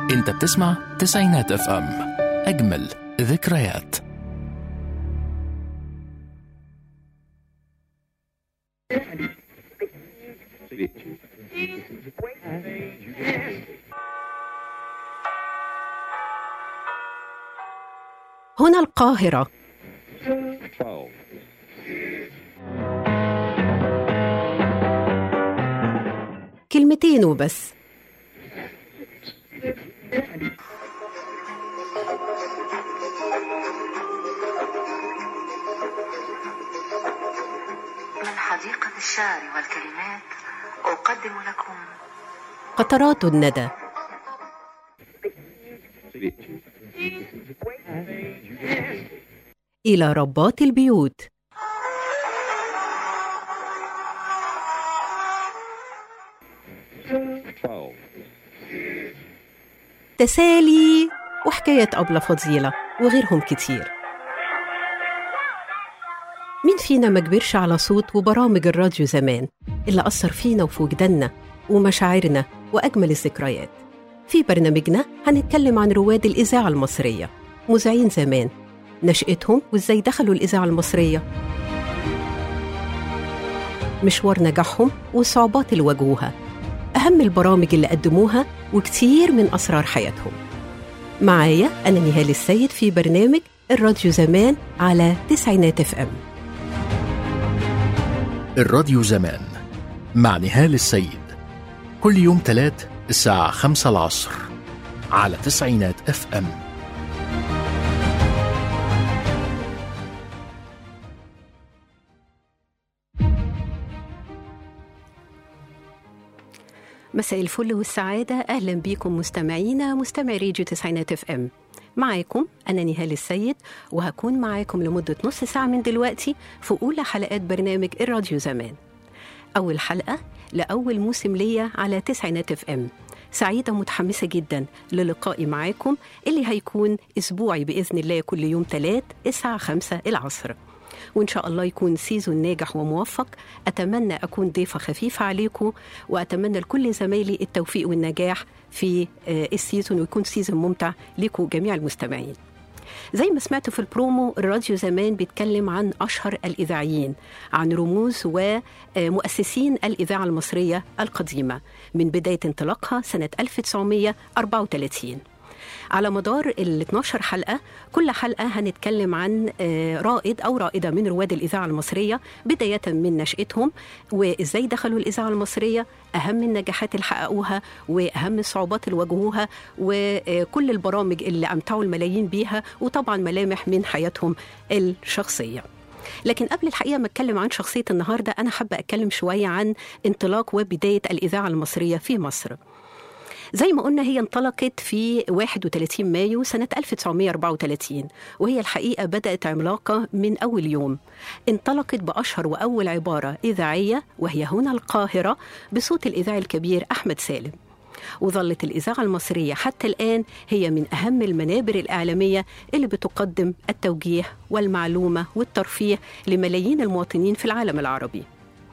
انت بتسمع تسعينات اف ام اجمل ذكريات هنا القاهرة كلمتين وبس من حديقة الشعر والكلمات أقدم لكم قطرات الندى إلى ربات البيوت تسالي وحكاية أبلة فضيلة وغيرهم كتير مين فينا ما كبرش على صوت وبرامج الراديو زمان اللي أثر فينا وفي وجداننا ومشاعرنا وأجمل الذكريات في برنامجنا هنتكلم عن رواد الإذاعة المصرية مذيعين زمان نشأتهم وإزاي دخلوا الإذاعة المصرية مشوار نجاحهم والصعوبات اللي واجهوها أهم البرامج اللي قدموها وكتير من أسرار حياتهم معايا أنا نهال السيد في برنامج الراديو زمان على تسعينات اف ام الراديو زمان مع نهال السيد كل يوم تلات الساعة خمسة العصر على تسعينات اف ام مساء الفل والسعادة أهلا بيكم مستمعينا مستمعي راديو تسعينات اف ام معاكم أنا نهال السيد وهكون معاكم لمدة نص ساعة من دلوقتي في أولى حلقات برنامج الراديو زمان أول حلقة لأول موسم ليا على تسعينات اف ام سعيدة متحمسة جدا للقائي معاكم اللي هيكون أسبوعي بإذن الله كل يوم تلات الساعة خمسة العصر وإن شاء الله يكون سيزون ناجح وموفق أتمنى أكون ضيفة خفيفة عليكم وأتمنى لكل زمايلي التوفيق والنجاح في آه، السيزون ويكون سيزون ممتع لكم جميع المستمعين زي ما سمعتوا في البرومو الراديو زمان بيتكلم عن أشهر الإذاعيين عن رموز ومؤسسين الإذاعة المصرية القديمة من بداية انطلاقها سنة 1934 على مدار ال 12 حلقة كل حلقة هنتكلم عن آه، رائد أو رائدة من رواد الإذاعة المصرية بداية من نشأتهم وإزاي دخلوا الإذاعة المصرية أهم النجاحات اللي حققوها وأهم الصعوبات اللي واجهوها وكل البرامج اللي أمتعوا الملايين بيها وطبعا ملامح من حياتهم الشخصية لكن قبل الحقيقه ما اتكلم عن شخصيه النهارده انا حابه اتكلم شويه عن انطلاق وبدايه الاذاعه المصريه في مصر زي ما قلنا هي انطلقت في 31 مايو سنة 1934 وهي الحقيقة بدأت عملاقة من أول يوم انطلقت بأشهر وأول عبارة إذاعية وهي هنا القاهرة بصوت الإذاعي الكبير أحمد سالم وظلت الإذاعة المصرية حتى الآن هي من أهم المنابر الإعلامية اللي بتقدم التوجيه والمعلومة والترفيه لملايين المواطنين في العالم العربي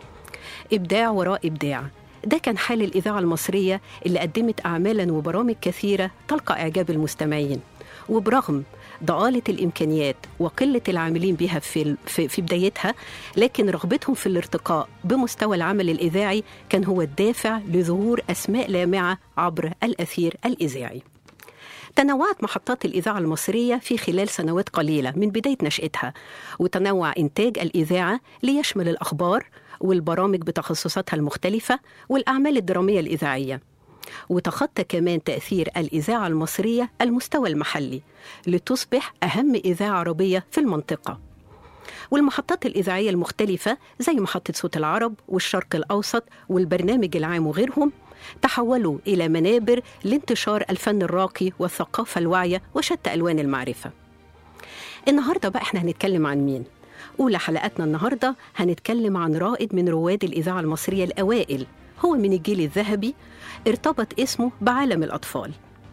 إبداع وراء إبداع ده كان حال الإذاعة المصرية اللي قدمت أعمالا وبرامج كثيرة تلقى إعجاب المستمعين وبرغم ضآلة الإمكانيات وقلة العاملين بها في, في, في بدايتها لكن رغبتهم في الارتقاء بمستوى العمل الإذاعي كان هو الدافع لظهور أسماء لامعة عبر الأثير الإذاعي تنوعت محطات الإذاعة المصرية في خلال سنوات قليلة من بداية نشأتها وتنوع إنتاج الإذاعة ليشمل الأخبار والبرامج بتخصصاتها المختلفة والأعمال الدرامية الإذاعية وتخطى كمان تأثير الإذاعة المصرية المستوى المحلي لتصبح أهم إذاعة عربية في المنطقة والمحطات الإذاعية المختلفة زي محطة صوت العرب والشرق الأوسط والبرنامج العام وغيرهم تحولوا إلى منابر لانتشار الفن الراقي والثقافة الواعية وشتى ألوان المعرفة النهاردة بقى احنا هنتكلم عن مين؟ أولى حلقاتنا النهاردة هنتكلم عن رائد من رواد الإذاعة المصرية الأوائل هو من الجيل الذهبي ارتبط اسمه بعالم الأطفال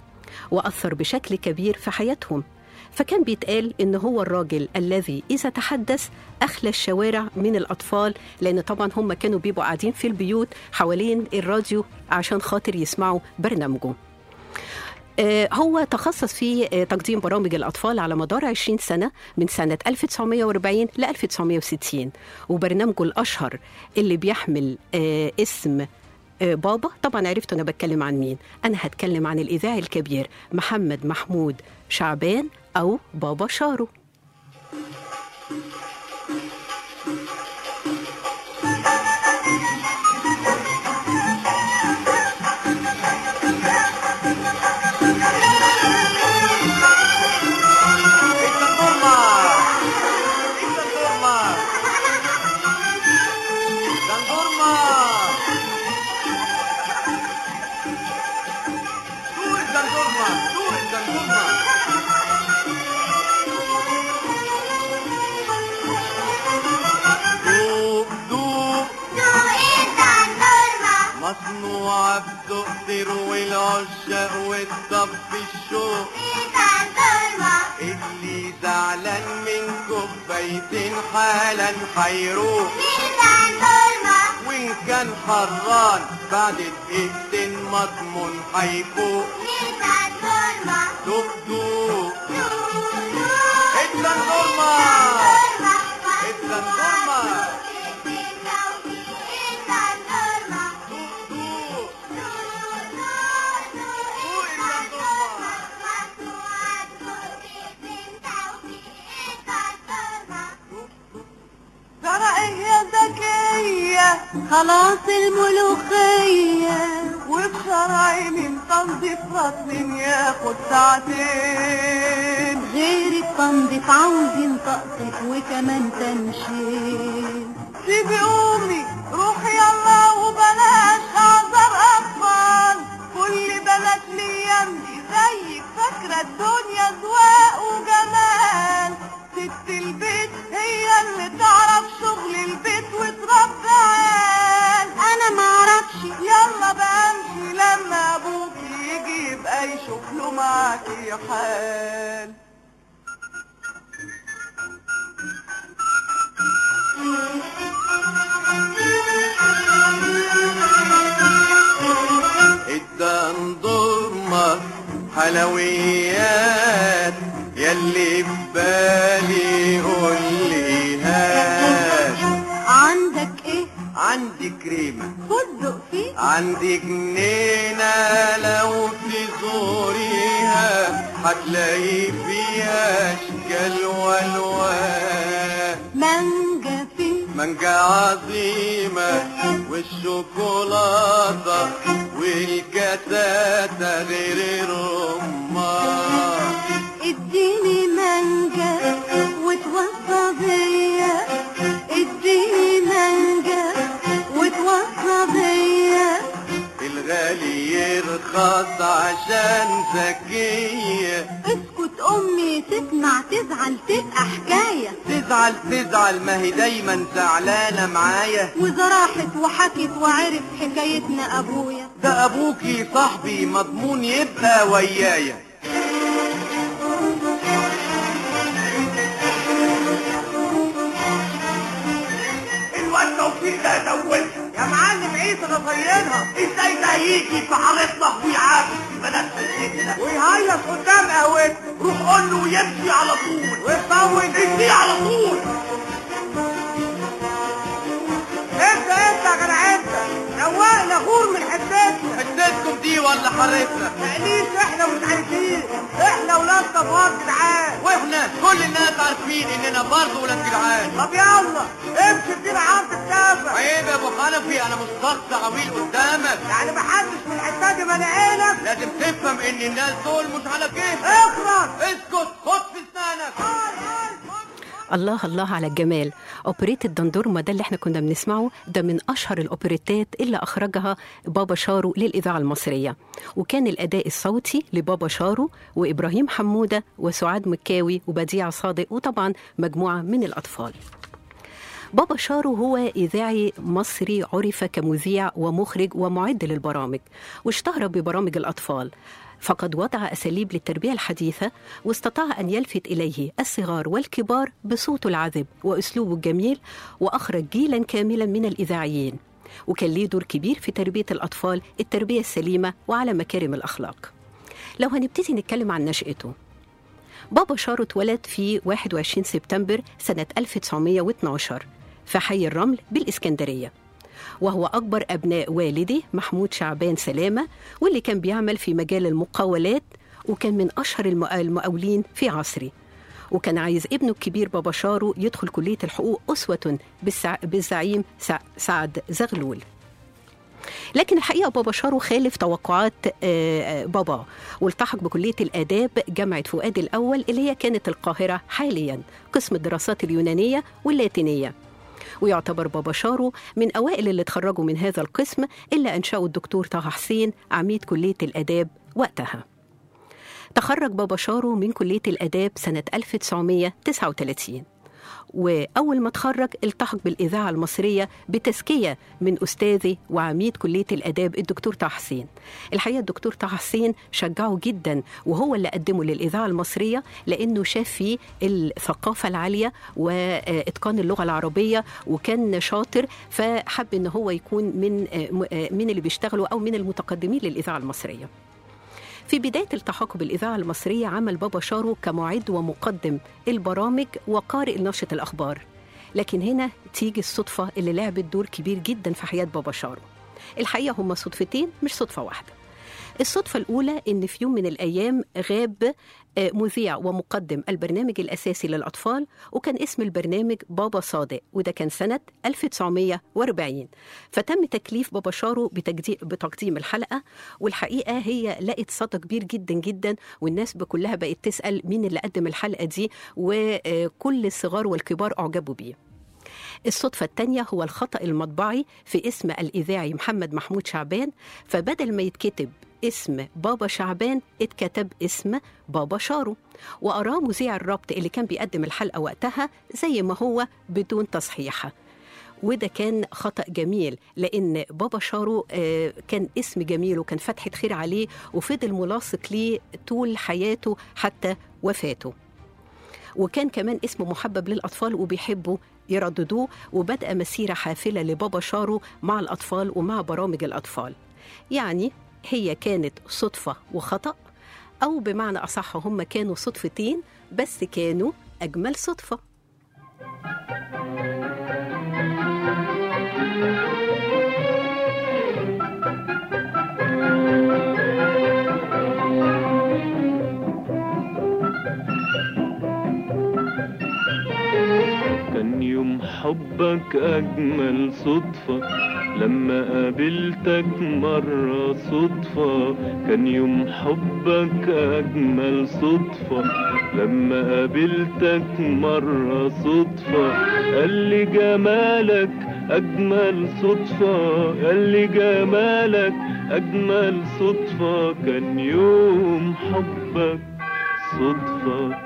وأثر بشكل كبير في حياتهم فكان بيتقال إن هو الراجل الذي إذا تحدث أخلى الشوارع من الأطفال لأن طبعا هم كانوا بيبقوا قاعدين في البيوت حوالين الراديو عشان خاطر يسمعوا برنامجه آه، هو تخصص في آه، تقديم برامج الأطفال على مدار 20 سنة من سنة 1940 ل 1960 وبرنامجه الأشهر اللي بيحمل آه، اسم آه، بابا طبعا عرفت أنا بتكلم عن مين أنا هتكلم عن الإذاعي الكبير محمد محمود شعبان أو بابا شارو Dictatorma! Dictatorma! Dictatorma! Du Dictatorma! Du Dictatorma! دوق دوق مصنوع بتقدر والعشاق والطف الشوق اللي زعلان من كوبايتين حالا حيروح وان كان حران بعد دقيقتين مضمون حيفوق دوق دوق الدندورما الدندورما دوق دوق دوق الدندورما ترى ايه يا زكية خلاص الملوخية وبشرعي من تنظيف رطل ياخد ساعتين غير التنظيف عاوزين تقطف وكمان تنشين سيبي امي روحي يلا وبلاش اعذر اطفال كل بنات ليامي زيك فاكرة الدنيا ذواق وجمال ست البيت هي اللي تعرف شغل البيت وتربي عيال انا ما اعرفش يلا بقى امشي لما ابوك يجي يبقى يشوف له معاكي حال الدندورما حلويات يلي ببالي قولي هات عندك ايه عندي كريمة فستق فيه عندي جنينة لو تزوريها هتلاقي فيها اشكال والوان مانجا فيه مانجا عظيمة والشوكولاتة والكتاتة غير الرمان اديني مانجا وتوصى بيا اديني مانجا وتوصى بيا الغالي يرخص عشان ذكية اسكت امي تسمع تزعل تبقى حكاية تزعل تزعل ما هي دايما زعلانة معايا وإذا راحت وحكت وعرف حكايتنا ابويا ده ابوكي صاحبي مضمون يبقى ويايا الواد توفيق ده زودها يا معلم عيسى ده طينها ازاي ده يجي في حارتنا ويعاكس في بنات السجن ويهيص قدام قهوته روح قول له يمشي على طول ويطول امشي على طول انت انت يا جدع انت روقنا غور من حتتنا حدتكم دي ولا حارتنا تقليش احنا مش عايزين احنا ولاد طباخ جدعان واحنا كل الناس عارفين اننا برضه ولاد جدعان طب يلا امشي ادينا عرض الدافع عيب يا ابو حنفي انا مش شخص عويل قدامك يعني محدش من الحته دي مانع عينك لازم تفهم ان الناس دول مش على كيفك اخرس اسكت خد في اسنانك الله الله على الجمال أوبريت الدندورما ده اللي احنا كنا بنسمعه ده من أشهر الأوبريتات اللي أخرجها بابا شارو للإذاعة المصرية وكان الأداء الصوتي لبابا شارو وإبراهيم حمودة وسعاد مكاوي وبديع صادق وطبعا مجموعة من الأطفال بابا شارو هو إذاعي مصري عرف كمذيع ومخرج ومعد للبرامج واشتهر ببرامج الأطفال فقد وضع أساليب للتربية الحديثة واستطاع أن يلفت إليه الصغار والكبار بصوته العذب وأسلوبه الجميل وأخرج جيلا كاملا من الإذاعيين وكان ليه دور كبير في تربية الأطفال التربية السليمة وعلى مكارم الأخلاق لو هنبتدي نتكلم عن نشأته بابا شارو اتولد في 21 سبتمبر سنة 1912 في حي الرمل بالإسكندرية وهو أكبر أبناء والده محمود شعبان سلامة واللي كان بيعمل في مجال المقاولات وكان من أشهر المق- المقاولين في عصره وكان عايز ابنه الكبير بابا شارو يدخل كلية الحقوق أسوة بالسع... بالزعيم سع... سعد زغلول لكن الحقيقة بابا شارو خالف توقعات آه، آه، بابا والتحق بكلية الآداب جامعة فؤاد الأول اللي هي كانت القاهرة حاليا قسم الدراسات اليونانية واللاتينية ويعتبر بابا شارو من أوائل اللي اتخرجوا من هذا القسم إلا أنشأه الدكتور طه حسين عميد كلية الآداب وقتها تخرج بابا شارو من كلية الآداب سنة 1939 وأول ما اتخرج التحق بالإذاعة المصرية بتزكية من أستاذي وعميد كلية الآداب الدكتور طه حسين الحقيقة الدكتور طه حسين شجعه جدا وهو اللي قدمه للإذاعة المصرية لأنه شاف فيه الثقافة العالية وإتقان اللغة العربية وكان شاطر فحب أن هو يكون من من اللي بيشتغلوا أو من المتقدمين للإذاعة المصرية في بداية التحاقه بالإذاعة المصرية عمل بابا شارو كمعد ومقدم البرامج وقارئ نشرة الأخبار لكن هنا تيجي الصدفة اللي لعبت دور كبير جدا في حياة بابا شارو الحقيقة هما صدفتين مش صدفة واحدة الصدفة الأولى إن في يوم من الأيام غاب آه، مذيع ومقدم البرنامج الأساسي للأطفال وكان اسم البرنامج بابا صادق وده كان سنة 1940 فتم تكليف بابا شارو بتجدي- بتقديم الحلقة والحقيقة هي لقت صدى كبير جدا جدا والناس كلها بقت تسأل مين اللي قدم الحلقة دي وكل الصغار والكبار أعجبوا بيه الصدفة الثانية هو الخطأ المطبعي في اسم الإذاعي محمد محمود شعبان فبدل ما يتكتب اسم بابا شعبان اتكتب اسم بابا شارو وأراه مذيع الربط اللي كان بيقدم الحلقة وقتها زي ما هو بدون تصحيح وده كان خطأ جميل لأن بابا شارو آه، كان اسم جميل وكان فتحة خير عليه وفضل ملاصق ليه طول حياته حتى وفاته وكان كمان اسمه محبب للأطفال وبيحبوا يرددوه وبدأ مسيرة حافلة لبابا شارو مع الأطفال ومع برامج الأطفال يعني هي كانت صدفة وخطأ أو بمعنى أصح هم كانوا صدفتين بس كانوا أجمل صدفة كان يوم حبك أجمل صدفة لما قابلتك مرة صدفة كان يوم حبك أجمل صدفة لما قابلتك مرة صدفة قال لي جمالك أجمل صدفة قال لي جمالك أجمل صدفة كان يوم حبك صدفة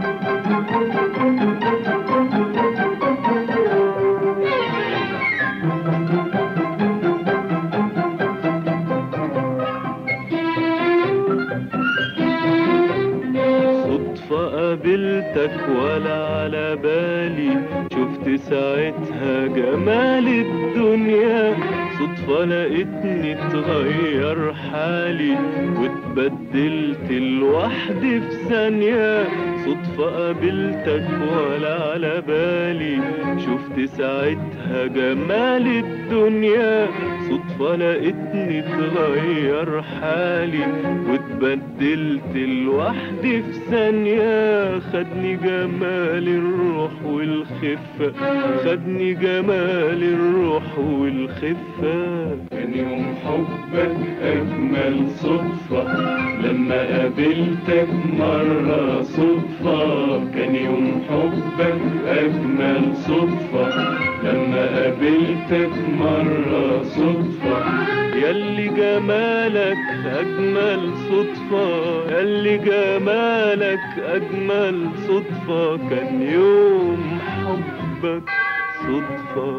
صدفة قابلتك ولا على بالي شفت ساعتها جمال الدنيا صدفة لقيتني اتغير حالي واتبدلت لوحدي في ثانية صدفة قابلتك ولا على بالي شفت ساعتها جمال الدنيا صدفة لقيتني اتغير حالي واتبدلت لوحدي في ثانية خدني جمال الروح والخفة خدني جمال الروح والخفة كان يوم حبك أجمل صدفة لما قابلتك مرة صدفة كان يوم حبك أجمل صدفة لما قابلتك مرة صدفة ياللي جمالك أجمل صدفة ياللي جمالك أجمل صدفة كان يوم حبك صدفة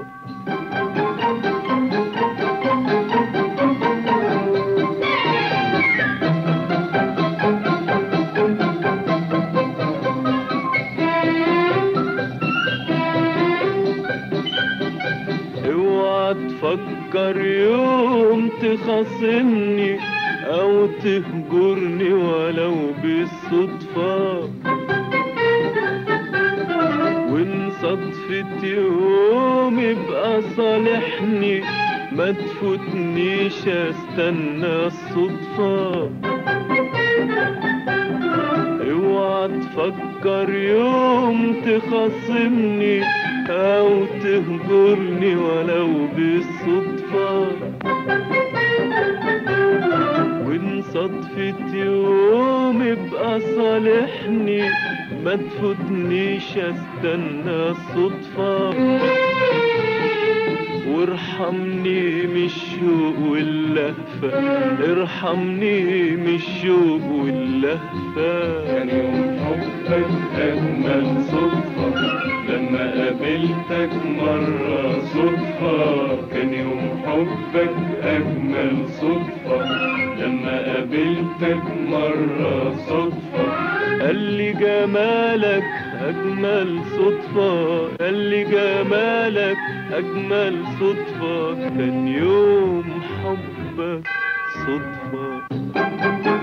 اوعى تفكر يوم تخاصمني أو تهجرني ولو بالصدفة وإن صدفة يوم يبقى صالحني ما تفوتنيش استنى الصدفة اوعى تفكر يوم تخاصمني او تهجرني ولو بالصدفة وان صدفة يوم يبقى صالحني ما تفوتنيش استنى الصدفة وارحمني من الشوق واللهفة ارحمني من الشوق واللهفة كان يوم حبك أجمل صدفة لما قابلتك مرة صدفة كان يوم حبك أجمل صدفة لما قابلتك مرة صدفة قال لي جمالك أجمل صدفة قال لي جمالك أجمل صدفة كان يوم حبك صدفة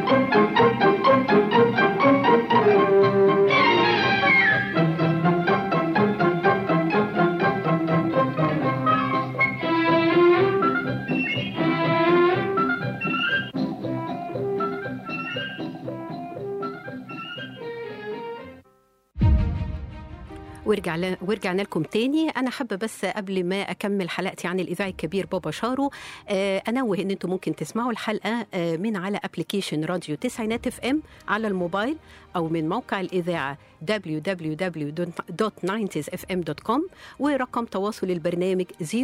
ورجع ورجعنا لكم تاني انا حابه بس قبل ما اكمل حلقتي عن الاذاعي الكبير بابا شارو آه، انوه ان انتم ممكن تسمعوا الحلقه آه، من على ابلكيشن راديو تسعينات اف ام على الموبايل او من موقع الاذاعه www.90sfm.com ورقم تواصل البرنامج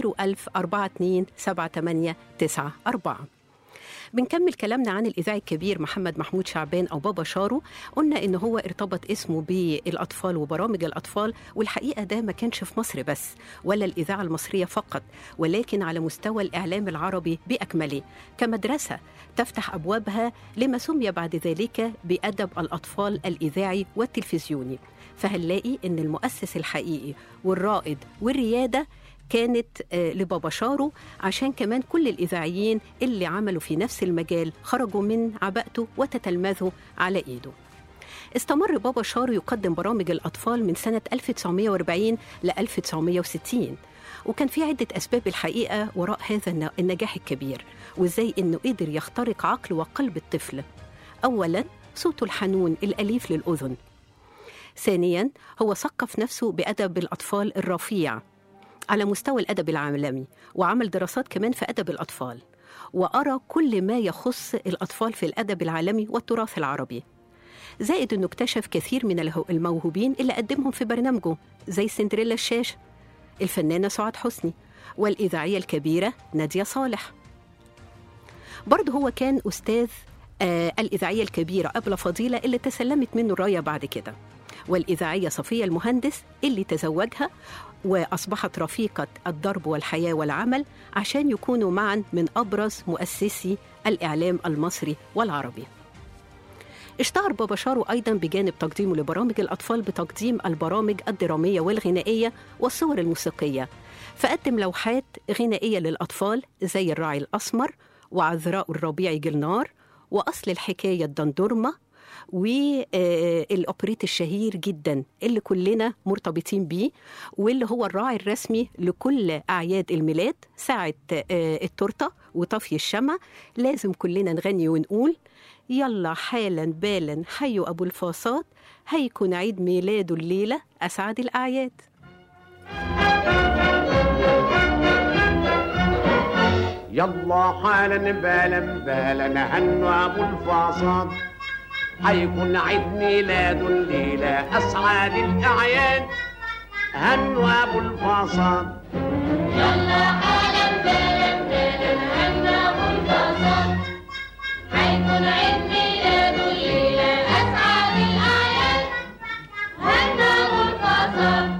010427894 بنكمل كلامنا عن الإذاعي الكبير محمد محمود شعبان أو بابا شارو قلنا إن هو ارتبط اسمه بالأطفال وبرامج الأطفال والحقيقة ده ما كانش في مصر بس ولا الإذاعة المصرية فقط ولكن على مستوى الإعلام العربي بأكمله كمدرسة تفتح أبوابها لما سمي بعد ذلك بأدب الأطفال الإذاعي والتلفزيوني فهنلاقي إن المؤسس الحقيقي والرائد والريادة كانت آه، لبابا شارو عشان كمان كل الإذاعيين اللي عملوا في نفس المجال خرجوا من عباءته وتتلمذوا على إيده استمر بابا شارو يقدم برامج الأطفال من سنة 1940 ل 1960 وكان في عدة أسباب الحقيقة وراء هذا الن- النجاح الكبير وإزاي إنه قدر يخترق عقل وقلب الطفل أولا صوته الحنون الأليف للأذن ثانيا هو ثقف نفسه بأدب الأطفال الرفيع على مستوى الأدب العالمي وعمل دراسات كمان في أدب الأطفال وأرى كل ما يخص الأطفال في الأدب العالمي والتراث العربي زائد أنه اكتشف كثير من اله- الموهوبين اللي قدمهم في برنامجه زي سندريلا الشاش الفنانة سعاد حسني والإذاعية الكبيرة نادية صالح برضه هو كان أستاذ آه الإذاعية الكبيرة أبلة فضيلة اللي تسلمت منه الراية بعد كده والإذاعية صفية المهندس اللي تزوجها وأصبحت رفيقة الضرب والحياة والعمل عشان يكونوا معا من أبرز مؤسسي الإعلام المصري والعربي اشتهر بابا شارو أيضا بجانب تقديمه لبرامج الأطفال بتقديم البرامج الدرامية والغنائية والصور الموسيقية فقدم لوحات غنائية للأطفال زي الراعي الأسمر وعذراء الربيع جلنار وأصل الحكاية الدندرمة والأوبريت الشهير جدا اللي كلنا مرتبطين بيه واللي هو الراعي الرسمي لكل أعياد الميلاد ساعة آه، التورتة وطفي الشمع لازم كلنا نغني ونقول يلا حالا بالا حيوا أبو الفاصات هيكون عيد ميلاده الليلة أسعد الأعياد يلا حالا بالا بالا هنوا ابو الفاصات حيكون عيد ميلاد الليلة أسعد الأعياد هنوا أبو الفاصات يلا حالا بالا بالا هنا ابو الفاصات حيكون عيد ميلاده الليله اسعد الاعياد هنا ابو الفاصات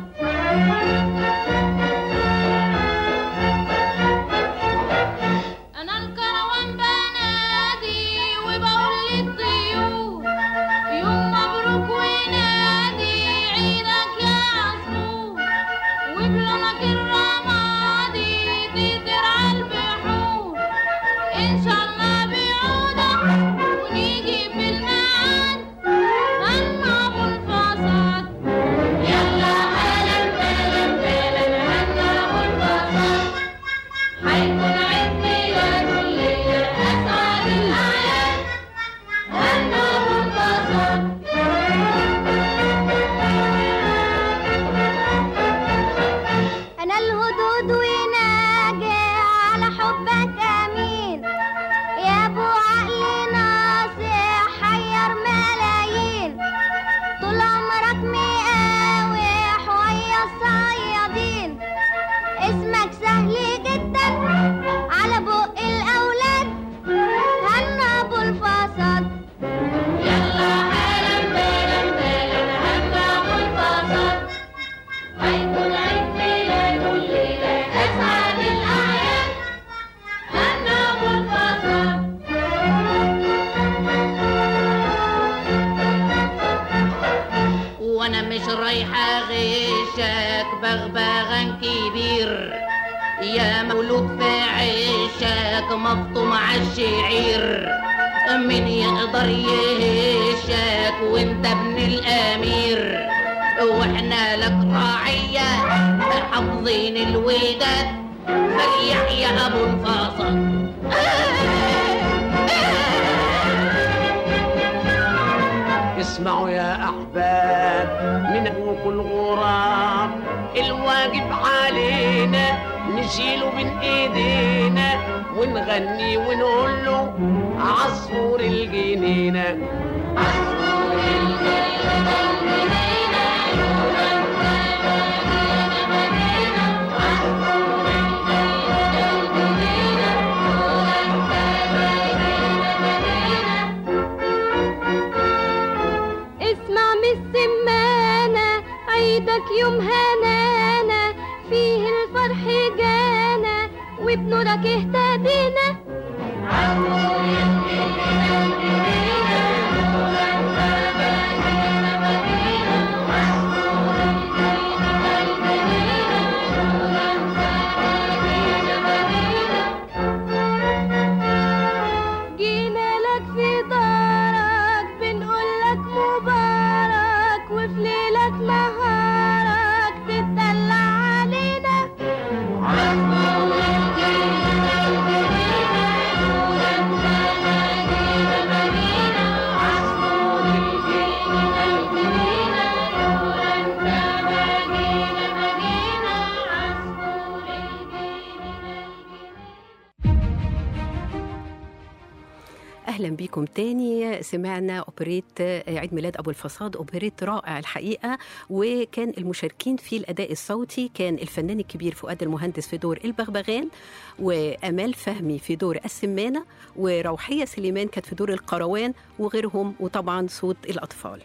انا الكروان بنادي وبقول للطيور يوم مبروك ونادي عيدك يا عصفور وبلونك الرمادي تطير عالبحور ان شاء الله بيعود بغبغان كبير يا مولود في عشاك مفطوم عالشعير من يقدر يهشك وانت ابن الامير واحنا لك راعية حافظين الوداد فليحيى ابو الفاصل اسمعوا يا احباب من ابوك الغراب الواجب علينا نشيله بين ايدينا ونغني ونقول له عصفور الجنينه اسمع من السمانة عيدك يوم هنانا فيه الفرح جانا وبنورك اهتدينا جينا لك في دارك بنقول لك مبارك وفي ليلك نهارك تتدلع علينا اهلا بيكم تاني سمعنا اوبريت عيد ميلاد ابو الفصاد اوبريت رائع الحقيقه وكان المشاركين في الاداء الصوتي كان الفنان الكبير فؤاد المهندس في دور البغبغان وامال فهمي في دور السمانه وروحيه سليمان كانت في دور القروان وغيرهم وطبعا صوت الاطفال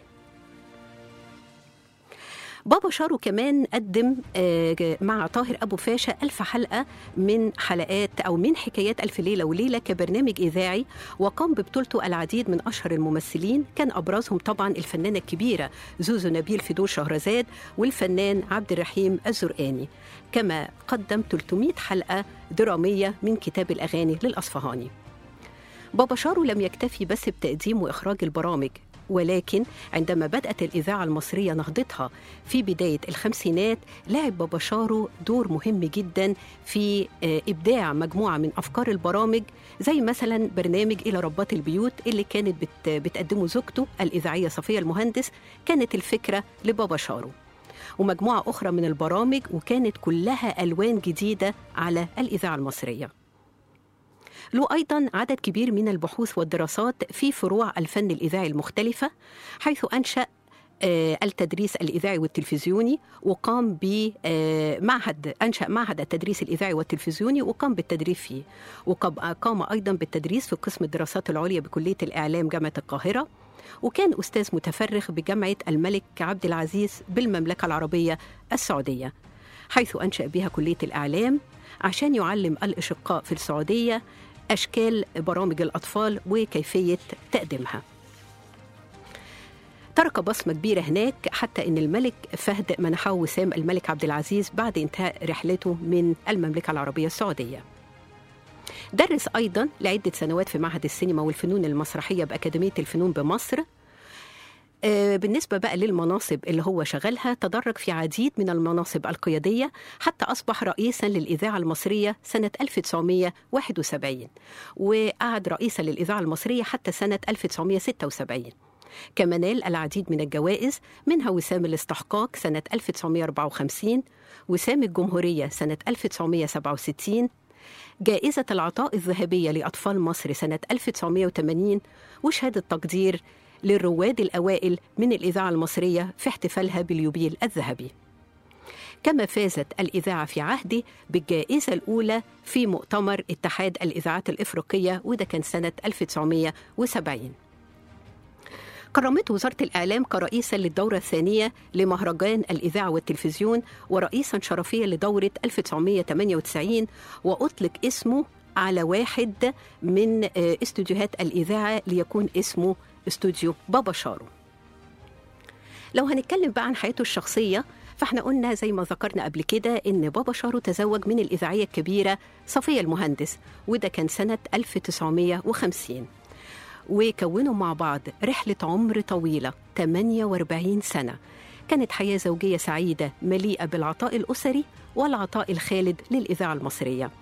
بابا شارو كمان قدم آه، مع طاهر أبو فاشا ألف حلقة من حلقات أو من حكايات ألف ليلة وليلة كبرنامج إذاعي وقام ببطولته العديد من أشهر الممثلين كان أبرزهم طبعا الفنانة الكبيرة زوزو نبيل في دور شهرزاد والفنان عبد الرحيم الزرقاني كما قدم 300 حلقة درامية من كتاب الأغاني للأصفهاني بابا شارو لم يكتفي بس بتقديم وإخراج البرامج ولكن عندما بدأت الإذاعة المصرية نهضتها في بداية الخمسينات لعب بابا شارو دور مهم جدا في آه، إبداع مجموعة من أفكار البرامج زي مثلا برنامج إلى ربات البيوت اللي كانت بت بتقدمه زوجته الإذاعية صفية المهندس كانت الفكرة لبابا شارو ومجموعة أخرى من البرامج وكانت كلها ألوان جديدة على الإذاعة المصرية له أيضا عدد كبير من البحوث والدراسات في فروع الفن الإذاعي المختلفة حيث أنشأ آه، التدريس الإذاعي والتلفزيوني وقام بمعهد أنشأ معهد التدريس الإذاعي والتلفزيوني وقام بالتدريس فيه وقام أيضا بالتدريس في قسم الدراسات العليا بكلية الإعلام جامعة القاهرة وكان أستاذ متفرغ بجامعة الملك عبد العزيز بالمملكة العربية السعودية حيث أنشأ بها كلية الإعلام عشان يعلم الأشقاء في السعودية أشكال برامج الأطفال وكيفية تقديمها ترك بصمة كبيرة هناك حتى أن الملك فهد منحه وسام الملك عبد العزيز بعد انتهاء رحلته من المملكة العربية السعودية درس أيضا لعدة سنوات في معهد السينما والفنون المسرحية بأكاديمية الفنون بمصر آه، بالنسبة بقى للمناصب اللي هو شغلها تدرج في عديد من المناصب القيادية حتى أصبح رئيسا للإذاعة المصرية سنة 1971 وقعد رئيسا للإذاعة المصرية حتى سنة 1976 كما نال العديد من الجوائز منها وسام الاستحقاق سنة 1954 وسام الجمهورية سنة 1967 جائزة العطاء الذهبية لأطفال مصر سنة 1980 وشهادة تقدير للرواد الأوائل من الإذاعة المصرية في احتفالها باليوبيل الذهبي كما فازت الإذاعة في عهده بالجائزة الأولى في مؤتمر اتحاد الإذاعات الإفريقية وده كان سنة 1970 كرمته وزارة الإعلام كرئيسا للدورة الثانية لمهرجان الإذاعة والتلفزيون ورئيسا شرفيا لدورة 1998 وأطلق اسمه على واحد من آه، استوديوهات الإذاعة ليكون اسمه استوديو بابا شارو لو هنتكلم بقى عن حياته الشخصية فاحنا قلنا زي ما ذكرنا قبل كده ان بابا شارو تزوج من الاذاعيه الكبيره صفيه المهندس وده كان سنه 1950 وكونوا مع بعض رحله عمر طويله 48 سنه كانت حياه زوجيه سعيده مليئه بالعطاء الاسري والعطاء الخالد للاذاعه المصريه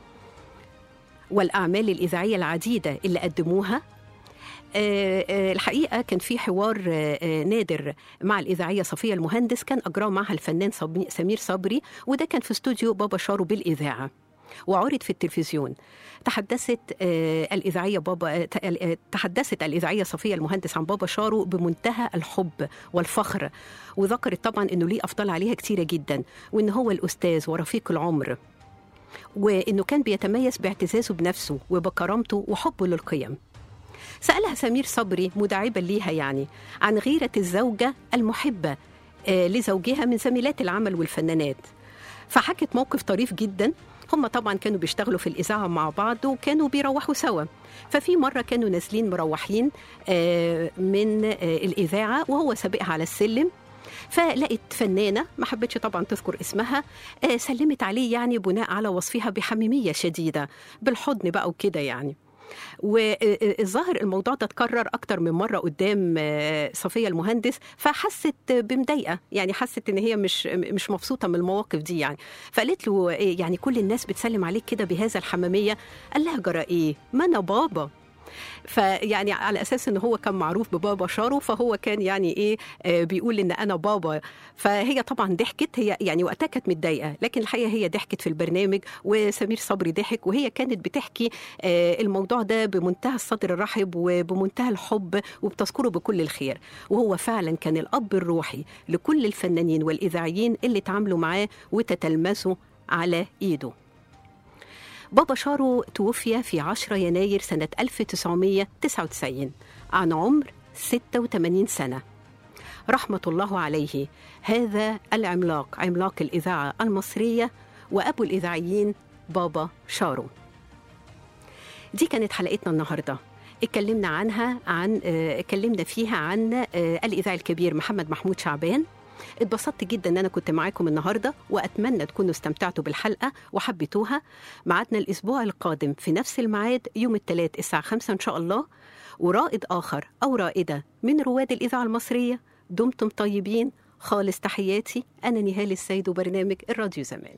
والاعمال الاذاعيه العديده اللي قدموها آه، آه، الحقيقه كان في حوار آه، آه، نادر مع الاذاعيه صفيه المهندس كان اجراه معها الفنان صبي- سمير صبري وده كان في استوديو بابا شارو بالاذاعه وعرض في التلفزيون تحدثت آه، الإذاعية بابا آه، ت- آه، تحدثت الإذاعية صفية المهندس عن بابا شارو بمنتهى الحب والفخر وذكرت طبعا إنه ليه أفضل عليها كتيرة جدا وإن هو الأستاذ ورفيق العمر وإنه كان بيتميز باعتزازه بنفسه وبكرامته وحبه للقيم سألها سمير صبري مداعبا ليها يعني عن غيرة الزوجة المحبة آه، لزوجها من زميلات العمل والفنانات فحكت موقف طريف جدا هم طبعا كانوا بيشتغلوا في الإذاعة مع بعض وكانوا بيروحوا سوا ففي مرة كانوا نازلين مروحين آه، من آه، الإذاعة وهو سابقها على السلم فلقت فنانة ما حبتش طبعا تذكر اسمها آه، سلمت عليه يعني بناء على وصفها بحميمية شديدة بالحضن بقى وكده يعني والظاهر الموضوع ده اتكرر اكتر من مره قدام آه، صفيه المهندس فحست بمضايقه يعني حست ان هي مش مش مبسوطه من المواقف دي يعني فقالت له إيه يعني كل الناس بتسلم عليك كده بهذا الحماميه قال لها جرى ايه ما انا بابا فيعني على اساس ان هو كان معروف ببابا شارو فهو كان يعني ايه آه بيقول ان انا بابا فهي طبعا ضحكت هي يعني وقتها كانت متضايقه لكن الحقيقه هي ضحكت في البرنامج وسمير صبري ضحك وهي كانت بتحكي آه الموضوع ده بمنتهى الصدر الرحب وبمنتهى الحب وبتذكره بكل الخير وهو فعلا كان الاب الروحي لكل الفنانين والاذاعيين اللي اتعاملوا معاه وتتلمسوا على ايده بابا شارو توفي في 10 يناير سنة 1999 عن عمر 86 سنة رحمة الله عليه هذا العملاق عملاق الإذاعة المصرية وأبو الإذاعيين بابا شارو دي كانت حلقتنا النهارده اتكلمنا عنها عن آه، اتكلمنا فيها عن آه، الاذاعي الكبير محمد محمود شعبان اتبسطت جدا ان انا كنت معاكم النهارده واتمنى تكونوا استمتعتوا بالحلقه وحبيتوها ميعادنا الاسبوع القادم في نفس الميعاد يوم الثلاث الساعه 5 ان شاء الله ورائد اخر او رائده من رواد الاذاعه المصريه دمتم طيبين خالص تحياتي انا نهال السيد وبرنامج الراديو زمان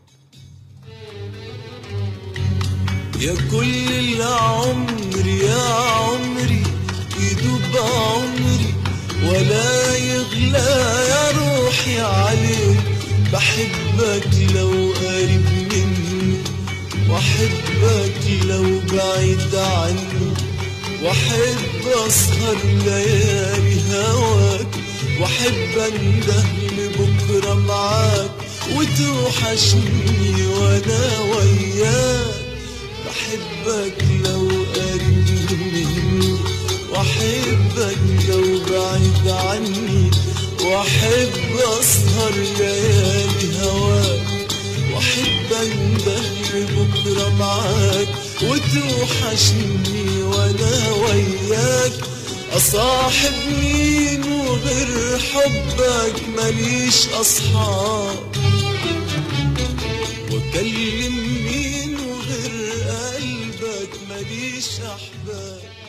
يا كل العمر يا عمري يدوب عمري ولا يغلى يا روحي عليك بحبك لو قريب مني واحبك لو بعيد عني واحب اسهر ليالي هواك واحب انده لبكره معاك وتوحشني وانا وياك بحبك لو قريب مني واحبك لو بعيد عني واحب اسهر ليالي هواك واحب انده بكره معاك وتوحشني وانا وياك اصاحب مين وغير حبك ماليش اصحاب واكلم مين وغير قلبك ماليش احباب